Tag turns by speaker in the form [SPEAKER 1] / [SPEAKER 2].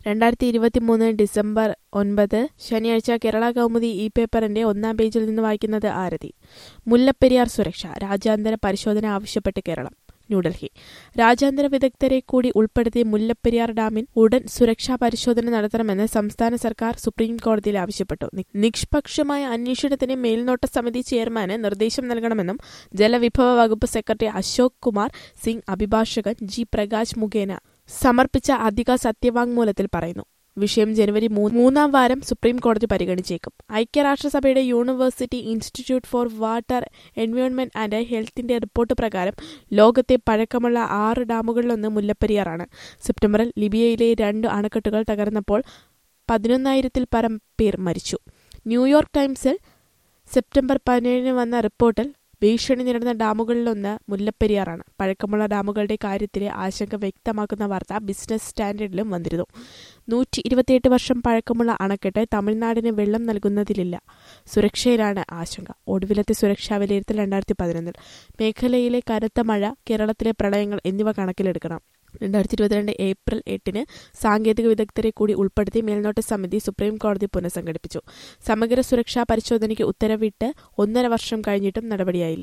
[SPEAKER 1] രണ്ടായിരത്തി ഇരുപത്തിമൂന്ന് ഡിസംബർ ഒൻപത് ശനിയാഴ്ച കേരള കൗമുദി ഇ പേപ്പറിന്റെ ഒന്നാം പേജിൽ നിന്ന് വായിക്കുന്നത് ആരതി മുല്ലപ്പെരിയാർ സുരക്ഷ രാജ്യാന്തര പരിശോധന ആവശ്യപ്പെട്ട് കേരളം ന്യൂഡൽഹി രാജ്യാന്തര വിദഗ്ധരെ കൂടി ഉൾപ്പെടുത്തി മുല്ലപ്പെരിയാർ ഡാമിൽ ഉടൻ സുരക്ഷാ പരിശോധന നടത്തണമെന്ന് സംസ്ഥാന സർക്കാർ സുപ്രീം കോടതിയിൽ ആവശ്യപ്പെട്ടു നി- നിഷ്പക്ഷമായ അന്വേഷണത്തിന് മേൽനോട്ട സമിതി ചെയർമാന് നിർദ്ദേശം നൽകണമെന്നും ജലവിഭവ വകുപ്പ് സെക്രട്ടറി അശോക് കുമാർ സിംഗ് അഭിഭാഷകൻ ജി പ്രകാശ് മുഖേന സമർപ്പിച്ച അധിക സത്യവാങ്മൂലത്തിൽ പറയുന്നു വിഷയം ജനുവരി മൂ- മൂന്നാം വാരം സുപ്രീം കോടതി പരിഗണിച്ചേക്കും ഐക്യരാഷ്ട്രസഭയുടെ university institute for water environment and ഹെൽത്തിന്റെ റിപ്പോർട്ട് പ്രകാരം ലോകത്തെ പഴക്കമുള്ള ആറ് ഡാമുകളിലൊന്ന് മുല്ലപ്പെരിയാറാണ് സെപ്റ്റംബറിൽ ലിബിയയിലെ രണ്ട് അണക്കെട്ടുകൾ തകർന്നപ്പോൾ പതിനൊന്നായിരത്തിൽ പരം പേർ മരിച്ചു ന്യൂയോർക്ക് ടൈംസിൽ സെപ്റ്റംബർ പതിനേഴിന് വന്ന റിപ്പോർട്ടിൽ ഭീഷണി നേരിടുന്ന ഡാമുകളിലൊന്ന് മുല്ലപ്പെരിയാറാണ് പഴക്കമുള്ള ഡാമുകളുടെ കാര്യത്തിലെ ആശങ്ക വ്യക്തമാക്കുന്ന വാർത്ത ബിസിനസ് സ്റ്റാൻഡേർഡിലും വന്നിരുന്നു നൂറ്റി ഇരുപത്തിയെട്ട് വർഷം പഴക്കമുള്ള അണക്കെട്ട് തമിഴ്നാടിന് വെള്ളം നൽകുന്നതിലില്ല സുരക്ഷയിലാണ് ആശങ്ക ഒടുവിലത്തെ സുരക്ഷാ വിലയിരുത്തൽ രണ്ടായിരത്തി പതിനൊന്നിൽ മേഖലയിലെ കനത്ത മഴ കേരളത്തിലെ പ്രളയങ്ങൾ എന്നിവ കണക്കിലെടുക്കണം രണ്ടായിരത്തി ഇരുപത്തിരണ്ട് ഏപ്രിൽ എട്ടിന് സാങ്കേതിക വിദഗ്ധരെ കൂടി ഉൾപ്പെടുത്തി മേൽനോട്ട സമിതി സുപ്രീം കോടതി പുനഃസംഘടിപ്പിച്ചു സമഗ്ര സുരക്ഷാ പരിശോധനയ്ക്ക് ഉത്തരവിട്ട് ഒന്നര വർഷം കഴിഞ്ഞിട്ടും നടപടിയായില്ല